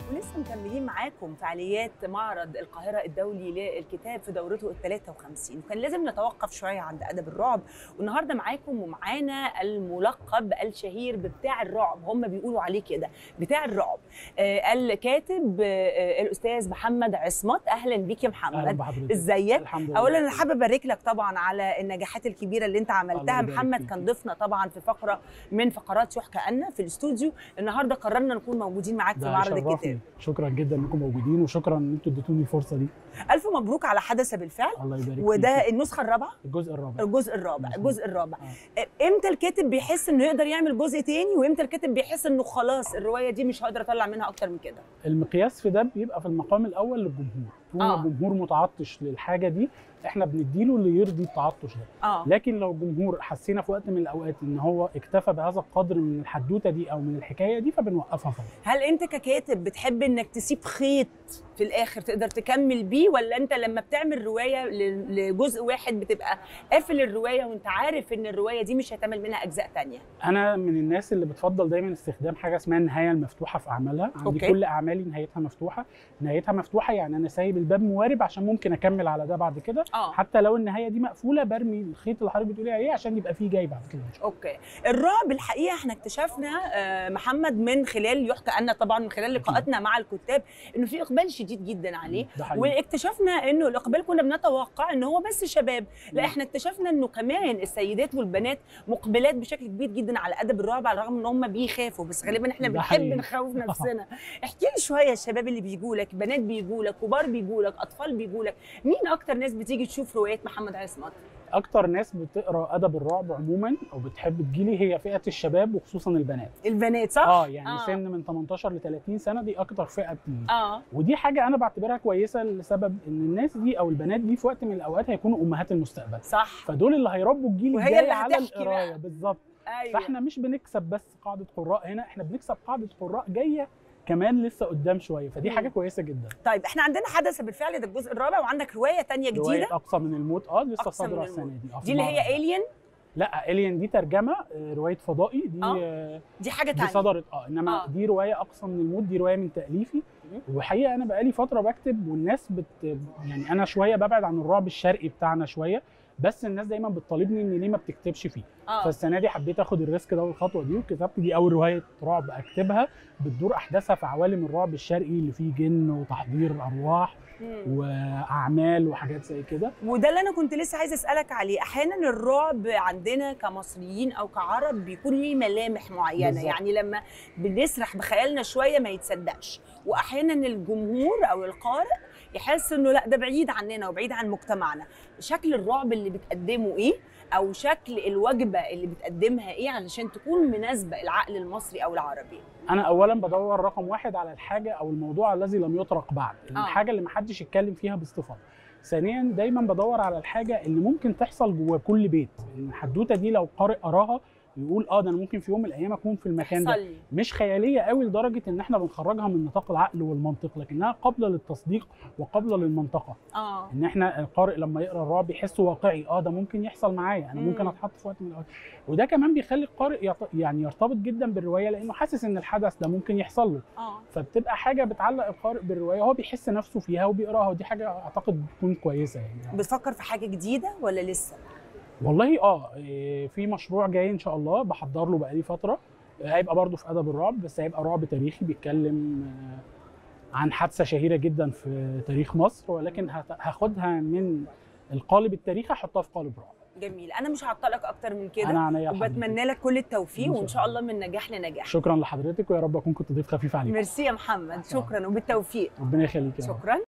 ولسه مكملين معاكم فعاليات معرض القاهرة الدولي للكتاب في دورته ال 53 وكان لازم نتوقف شوية عند أدب الرعب والنهاردة معاكم ومعانا الملقب الشهير ببتاع الرعب هم بيقولوا عليه كده بتاع الرعب آه الكاتب آه الأستاذ محمد عصمت أهلا بيك يا اهلا محمد بحضرتك ازيك الحمد لله اولا انا حابه ابارك لك طبعا على النجاحات الكبيره اللي انت عملتها الله يبارك محمد فيكي. كان ضيفنا طبعا في فقره من فقرات يحكى عنا في الاستوديو النهارده قررنا نكون موجودين معاك في ده معرض يشرفني. الكتاب شكرا جدا انكم موجودين وشكرا ان انتوا اديتوني الفرصه دي الف مبروك على حدث بالفعل الله يبارك وده فيكي. النسخه الرابعه الجزء الرابع الجزء الرابع مظبوط. الجزء الرابع آه. امتى الكاتب بيحس انه يقدر يعمل جزء تاني وامتى الكاتب بيحس انه خلاص الروايه دي مش هقدر اطلع منها اكتر من كده المقياس في ده بيبقى في المقام الاول للجمهور طول ما آه. الجمهور متعطش للحاجه دي احنا بنديله اللي يرضي التعطش ده اه لكن لو الجمهور حسينا في وقت من الاوقات ان هو اكتفى بهذا القدر من الحدوته دي او من الحكايه دي فبنوقفها خلاص هل انت ككاتب بتحب انك تسيب خيط في الاخر تقدر تكمل بيه ولا انت لما بتعمل روايه ل- لجزء واحد بتبقى قافل الروايه وانت عارف ان الروايه دي مش هيتعمل منها اجزاء تانية انا من الناس اللي بتفضل دايما استخدام حاجه اسمها النهايه المفتوحه في اعمالها عندي أوكي. كل اعمالي نهايتها مفتوحه نهايتها مفتوحه يعني انا سايب الباب موارب عشان ممكن اكمل على ده بعد كده اه حتى لو النهايه دي مقفوله برمي الخيط اللي حضرتك بتقولي عليه عشان يبقى فيه جاي بعد كده إن شاء اوكي الرعب الحقيقه احنا اكتشفنا آه، محمد من خلال يحكى عنا طبعا من خلال لقاءاتنا مع الكتاب انه في اقبال شديد جدا الله. عليه ده حقيقي واكتشفنا انه الاقبال كنا بنتوقع ان هو بس شباب لا مم. احنا اكتشفنا انه كمان السيدات والبنات مقبلات بشكل كبير جدا على ادب الرعب على الرغم ان هم بيخافوا بس غالبا احنا ده بنحب حقيقي. نخوف نفسنا احكي لي شويه الشباب اللي بيجوا لك بنات بيجوا لك كبار بيجوا لك اطفال بيجوا لك مين اكتر ناس بتيجي تشوف روايات محمد عصمت اكتر ناس بتقرا ادب الرعب عموما او بتحب تجيلي هي فئه الشباب وخصوصا البنات البنات صح اه يعني آه. آه. سن من 18 ل 30 سنه دي اكتر فئه بتيجي اه ودي حاجه انا بعتبرها كويسه لسبب ان الناس دي او البنات دي في وقت من الاوقات هيكونوا امهات المستقبل صح فدول اللي هيربوا الجيل وهي الجاي اللي على هتحكي القرايه بقى. بالظبط ايوه فاحنا مش بنكسب بس قاعده قراء هنا احنا بنكسب قاعده قراء جايه كمان لسه قدام شويه فدي مم. حاجه كويسه جدا طيب احنا عندنا حدث بالفعل ده الجزء الرابع وعندك روايه تانية روايه جديده اقصى من الموت اه لسه أقصى من صادره الموت. السنه دي آه، في دي اللي المعرض. هي الين لا الين دي ترجمه آه، روايه فضائي دي آه. آه. دي حاجه دي تانية صدرت اه انما آه. آه. دي روايه اقصى من الموت دي روايه من تاليفي مم. وحقيقه انا بقالي فتره بكتب والناس بت يعني انا شويه ببعد عن الرعب الشرقي بتاعنا شويه بس الناس دايما بتطالبني ان ليه ما بتكتبش فيه اه فالسنه دي حبيت اخد الريسك ده والخطوه دي وكتبت دي اول روايه رعب اكتبها بتدور احداثها في عوالم الرعب الشرقي اللي فيه جن وتحضير ارواح مم. واعمال وحاجات زي كده وده اللي انا كنت لسه عايزه اسالك عليه احيانا الرعب عندنا كمصريين او كعرب بيكون ليه ملامح معينه بالظبط. يعني لما بنسرح بخيالنا شويه ما يتصدقش واحيانا الجمهور او القارئ يحس انه لا ده بعيد عننا وبعيد عن مجتمعنا شكل الرعب اللي بتقدمه ايه او شكل الوجبه اللي بتقدمها ايه علشان تكون مناسبه العقل المصري او العربي انا اولا بدور رقم واحد على الحاجه او الموضوع الذي لم يطرق بعد آه. الحاجه اللي محدش يتكلم فيها باستفاضه ثانيا دايما بدور على الحاجه اللي ممكن تحصل جوه كل بيت الحدوته دي لو قارئ قراها يقول اه ده انا ممكن في يوم من الايام اكون في المكان ده صلي مش خياليه قوي لدرجه ان احنا بنخرجها من نطاق العقل والمنطق لكنها قابله للتصديق وقابله للمنطقه اه ان احنا القارئ لما يقرا الرعب يحس واقعي اه ده ممكن يحصل معايا انا ممكن مم. اتحط في وقت من الاوقات وده كمان بيخلي القارئ يط... يعني يرتبط جدا بالروايه لانه حاسس ان الحدث ده ممكن يحصل له اه فبتبقى حاجه بتعلق القارئ بالروايه هو بيحس نفسه فيها وبيقراها ودي حاجه اعتقد بتكون كويسه يعني بتفكر في حاجه جديده ولا لسه والله اه إيه، في مشروع جاي ان شاء الله بحضر له بقالي فتره آه، هيبقى برضه في ادب الرعب بس هيبقى رعب تاريخي بيتكلم آه، عن حادثه شهيره جدا في تاريخ مصر ولكن هت- هاخدها من القالب التاريخي احطها في قالب رعب جميل انا مش هعطلك اكتر من كده انا عينيا لحضرتك. وبتمنى لك كل التوفيق إن شاء وان شاء الله. الله من نجاح لنجاح شكرا لحضرتك ويا رب اكون كنت ضيف خفيف عليك ميرسي يا محمد شكرا وبالتوفيق ربنا يخليك يا رب. شكرا